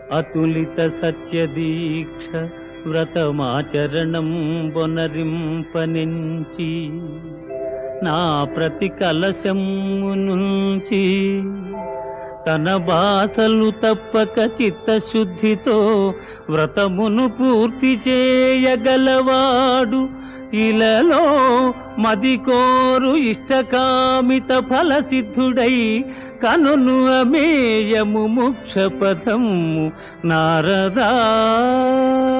అతులిత సత్యదీక్ష వ్రతమాచరణం బొనరింపనెంచి నా ప్రతి కలశము నుంచి తన బాసలు తప్పక చిత్తశుద్ధితో వ్రతమును పూర్తి చేయగలవాడు ఇలలో మది కోరు ఇష్టకామిత ఫలసిద్ధుడై కనును అమేయము ముక్ష పదము నారదా